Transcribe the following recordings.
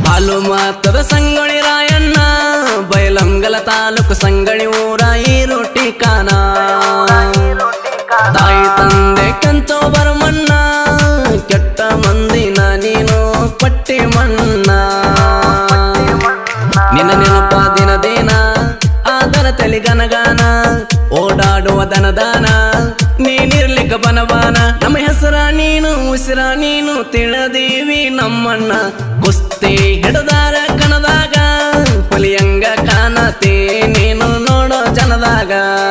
ಹಾಲು ಮಾತದ ಸಂಗೊಳ್ಳಿ ರಾಯಣ್ಣ ಬಯಲಂಗಲ ತಾಲೂಕು ಸಂಗಳಿ ಊರ ಈರುಟಿ ಕಾನ ತಾಯಿ ತಂದೆ ಕಂಚೋ ಬರಮಣ್ಣ ಕೆಟ್ಟ ಮಂದಿನ ನೀನು ಪಟ್ಟಿ ಮಣ್ಣ ನಿನ್ನ ನೆನಪ ದಿನ ದಿನ ಆದರ ತಲೆ ಗನಗಾನ ಓಡಾಡುವ ದನದಾನ ನೀನಿರ್ಲಿಕ್ಕ ಬನಬಾನ ನಮ್ಮ ಹೆಸರ ನೀನು ಉಸಿರ ನೀನು ತಿಳದೀವಿ ನಮ್ಮಣ್ಣ ಕುಸ್ತಿ ಹಿಡದಾರ ಕಣದಾಗ ಹುಲಿಯಂಗ ಕಾಣತಿ ನೀನು ನೋಡೋ ಜನದಾಗ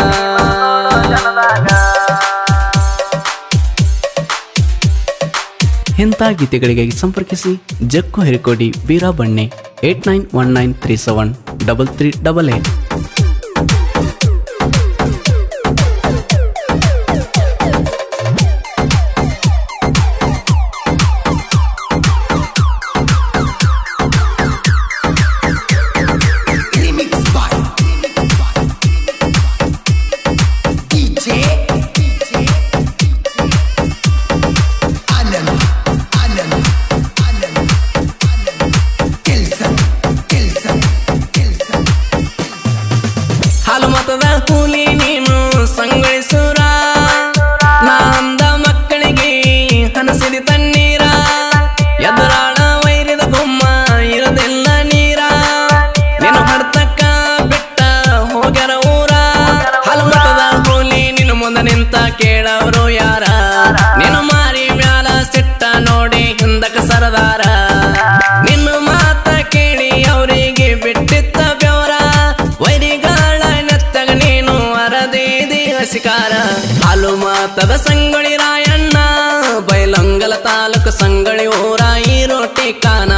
ಇಂಥ ಗೀತೆಗಳಿಗಾಗಿ ಸಂಪರ್ಕಿಸಿ ಜಕ್ಕು ಹೆರಿಕೋಡಿ ಬೀರಾ ಬಣ್ಣೆ eight nine one nine three seven double three double eight Remix by DJ Anand Anand Anand Kelson Kelson Kelson ಹಾಲು ಮತದ ಕೂಲಿ ನೀನು ಸಂಗಳಿಸುರ ನಾಂದ ಮಕ್ಕಳಿಗೆ ಹನಸಿದಿ ತಣ್ಣೀರ ಎದುರಾಳ ವೈರಿದ ಗುಮ್ಮ ಇರದಿಲ್ಲ ನೀರ ನೀನು ಹಡ್ತಕ್ಕ ಬಿಟ್ಟ ಹೋಗ್ಯಾರ ಊರ ಹಾಲು ಮತದ ಕೂಲಿ ನಿನ್ನ ಮುಂದೆ ನಿಂತ ಕೇಳವರು ಯಾರ ನೀನು ಮಾರಿ ಮ್ಯಾಲ ಸಿಟ್ಟ ನೋಡಿ ಹಿಂದಕ ಸರದಾರ ನಿನ್ನ ಮಾತ ಕೇಳಿ ಅವರಿಗೆ ಬಿಟ್ಟಿತ್ತ ಬೆವರ ವೈರಿಗಳ ನೆತ್ತಗ ನೀನು ಅರದೇದಿ ಹಸಿಕಾರ ಹಾಲು ಮಾತದ ಸಂಗೊಳ್ಳಿ ರಾಯಣ್ಣ ಬೈಲಂಗಲ ತಾಲೂಕು ಸಂಗೊಳ್ಳಿ ಊರ ಈ ರೋಟಿ ಕಾನ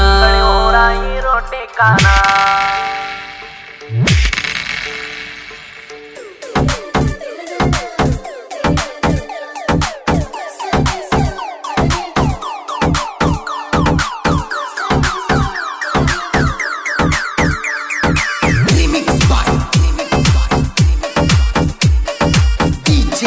Remix by DJ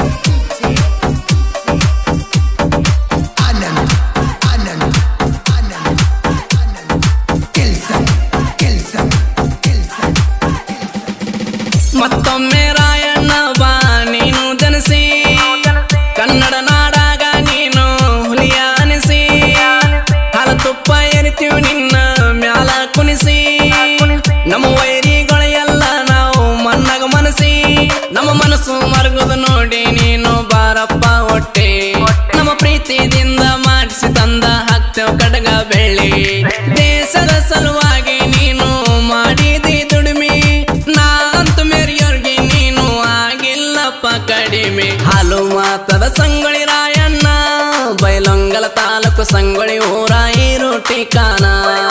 Anand Anand Anand Anand Kelson Kelson Kelson ಮತ್ತೊಮ್ಮೆ ರಾಯಣ್ಣ ಬಾ ನೀನು ಜನಸಿ ಕನ್ನಡ ನಾಡಾಗ ನೀನು ಹುಲಿಯ ಅನಿಸಿ ಹಾಲ ತುಪ್ಪ ಎರಿತೀವಿ ನಿನ್ನ ಮ್ಯಾಲ ಕುಣಿಸಿ ನಮ್ಮ ವೈರಿಗಳು ಎಲ್ಲ ನಾವು ಮಣ್ಣಾಗ ಮನಸಿ ನಮ್ಮ ಮನಸ್ಸು ಮರಗುದು ನೋಡಿ ನೀನು ಬಾರಪ್ಪ ಹೊಟ್ಟೆ ನಮ್ಮ ಪ್ರೀತಿದಿಂದ ಮಾಡಿಸಿ ತಂದ ಹಾಕ್ತೇವ್ ಕಡಗ ಬೆಳ್ಳಿ ದೇಶದ ಸಲುವಾಗಿ ನೀನು ಮಾಡಿದಿ ದುಡಿಮೆ ನಾಂತ ಮೇರಿಯವ್ರಿಗೆ ನೀನು ಆಗಿಲ್ಲಪ್ಪ ಕಡಿಮೆ ಹಾಲು ಮಾತದ ಸಂಗೊಳ್ಳಿ ರಾಯಣ್ಣ ಬೈಲೊಂಗಲ ತಾಲೂಕು ಸಂಗೊಳ್ಳಿ ಊರ ಈ ರೋಟಿ ಕಾನ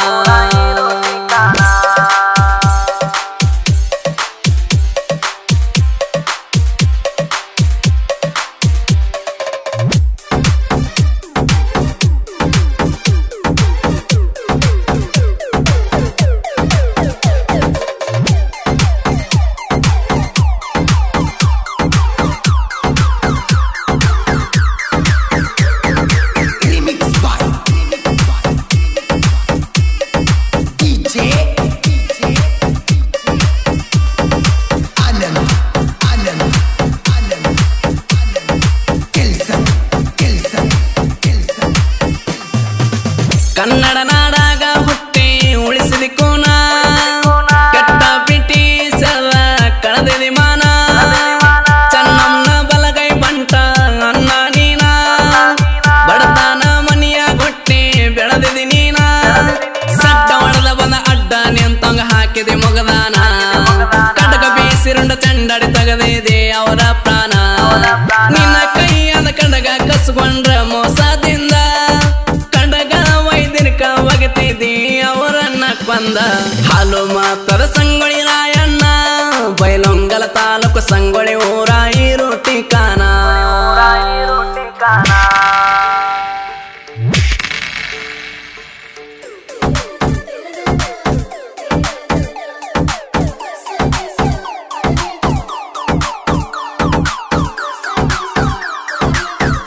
Remix by DJ Anand Anand Anand Anand Kelson Kelson Kelson Kannada ನಾಡಾಗ ಹುಟ್ಟಿ ಉಳಿಸಿದ ಕೋನ ಕೆಟ್ಟ ಪಿಟಿ ಸೆಲ್ವ ಕಳೆದಿದಿ ಮಾನ ಚೆನ್ನಮ್ಮನ ಬಲಗೈ ಬಂಟ ಅನ್ನ ನೀನ ಬಡತನ ಮನಿಯ ಗುಟ್ಟಿ ಬೆಳೆದಿದಿ ನೀನ ಸಡ್ಡ ಹೊಡೆದ ಬಂದ ಅಡ್ಡ ನಿಂತಂಗ ಹಾಕಿದೆ ಮೊಗದಾನ ಕಡಗ ಬೀಸಿರುಂಡ ಚಂಡಾಡಿ ತಗದಿದೆ ಅವರ ಪ್ರಾಣ ನಿನ್ನ ಕೈಯಾದ ಕಡಗ ಕಸ್ಕೊಂಡ್ರ ಮೋಸದಿಂದ ಕಡಗ ವೈದ್ಯನಿಕ ಒಗತಿದಿ ಅವರನ್ನ ಕೊಂದ ಹಾಲು ಮಾತದ ಸಂಗೊಳ್ಳಿ ರಾಯಣ್ಣ ಬೈಲೊಂಗಲ ತಾಲೂಕು ಸಂಗೊಳ್ಳಿ ಊರ ಈ ರೋಟಿ ಕಾನ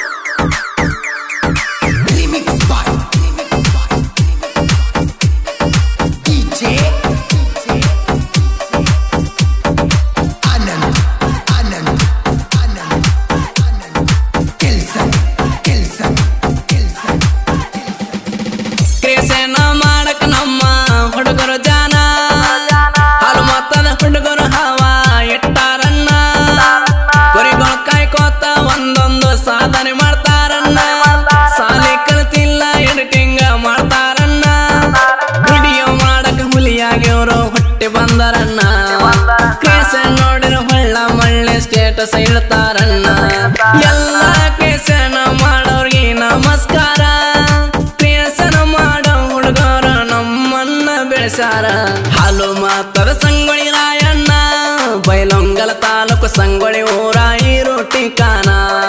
Remix by ಕೇಸೇನ ಮಾಡಕ ನಮ್ಮ ಹುಡುಗರು ಜಾನ ಹಾಲು ಮಾತದ ಹುಡುಗರು ಹವ ಇಟ್ಟಾರನ್ನ ಕುರಿಗಳು ಕಾಯ್ಕೋತ ಒಂದೊಂದು ಸಾಧನೆ ಮಾಡ್ತಾರನ್ನ ಸಾಲಿ ಕಲ್ತಿಲ್ಲ ಎಡಿಟಿಂಗ್ ಮಾಡ್ತಾರನ್ನ ವಿಡಿಯೋ ಮಾಡಕ ಹುಲಿಯಾಗಿ ಅವರು ಹುಟ್ಟಿ ಬಂದರನ್ನ ಕೇಸ ನೋಡಿರ ಹೊಳ್ಳ ಮಳ್ಳೆ ಸ್ಟೇಟಸ್ ಇಡ್ತಾರನ್ನ ಎಲ್ಲ ಕೇಸನ ಮಾಡೋರ್ಗೆ ನಮಸ್ಕಾರ ಕೇಸನ ಮಾಡೋ ಹುಡುಗರು ನಮ್ಮನ್ನ ಬೆಳೆಸಾರ ಹಾಲು ಮಾತದ ಸಂಗೊಳ್ಳಿ ರಾಯಣ್ಣ ಬೈಲೊಂಗಲ ತಾಲೂಕು ಸಂಗೊಳ್ಳಿ ಊರ ಈರು ಟಿಕಾನ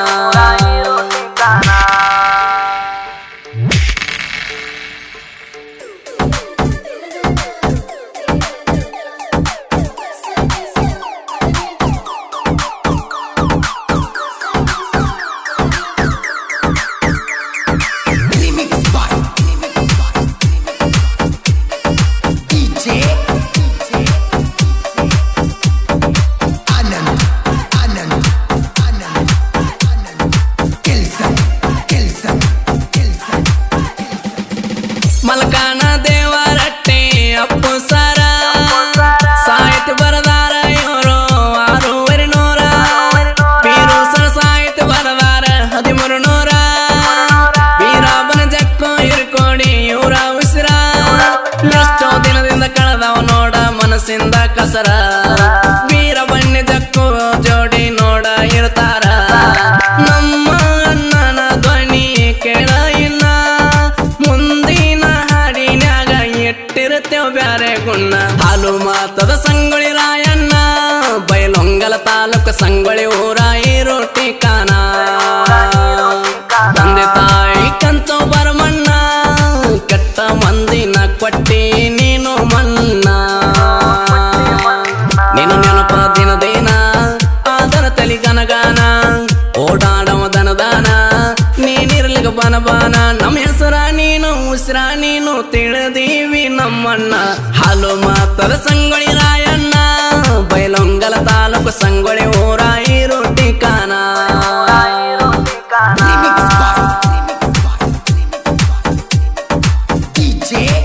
Remix by DJ Anand Anand Anand Anand Kelson Kelson Kelson ಮಲ್ಕಾನ ದೇವರಟ್ಟೆ Appu ಸರ ಸಾಹಿತ್ಯ ಬರದಾರ ಇವರು ಆರೂವರೆ ನೂರ ಪೀರು ಸರ ಸಾಹಿತ್ಯ ಬರದಾರ ಹದಿಮೂರು ನೂರ ವೀರಾಬನ ಜಕ್ಕು ಇರ್ಕೋಡಿ ಇವರ ಉಸಿರ ಎಷ್ಟೋ ದಿನದಿಂದ ಕಳೆದವ ನೋಡ ಮನಸ್ಸಿಂದ ಕಸರ ವೀರಬಣ್ಣೆ ಜಕ್ಕು ಜೋಡಿ ನೋಡ ಇರ್ತಾರ ನಮ್ಮ ಅಣ್ಣನ ಧ್ವನಿ ಕೇಳ ಇನ್ನ ಮುಂದಿನ ಹಾಡಿನ್ಯಾಗ ಇಟ್ಟಿರ್ತೇವ್ ಬ್ಯಾರೆ ಗುಣ್ಣ ಹಾಲು ಮಾತದ ಸಂಗೊಳ್ಳಿ ರಾಯಣ್ಣ ಬೈಲೊಂಗಲ ತಾಲೂಕು ಸಂಗೊಳ್ಳಿ ಊರ ಈರು ಟಿಕಾನ ತಂದೆ ತಾಯಿ ಕಂಚೋ ಬರಮಣ್ಣ ಕೆಟ್ಟ ಮಂದಿನ ಕೊಟ್ಟಿ ನೀನು ಮನ್ನ ನೀನು ನೆನಪ ದಿನ ದಿನ ಆದರ ತಲಿ ಗನಗಾನ ಓಡಾಡವ ದನದಾನ ನೀನಿರ್ಲಿಗ ಬನ ಬಾನ ನಮ್ಮ ಹೆಸರ ನೀನು ಉಸಿರ ನೀನು ತಿಳಿದೀವಿ ನಮ್ಮಣ್ಣ ಹಾಲು ಮಾತದ ಸಂಗೊಳ್ಳಿ ರಾಯಣ್ಣ ಬೈಲೊಂಗಲ ತಾಲೂಕು ಸಂಗೊಳ್ಳಿ ಊರ ಈರು ಟಿಕಾನ Remix by Remix by DJ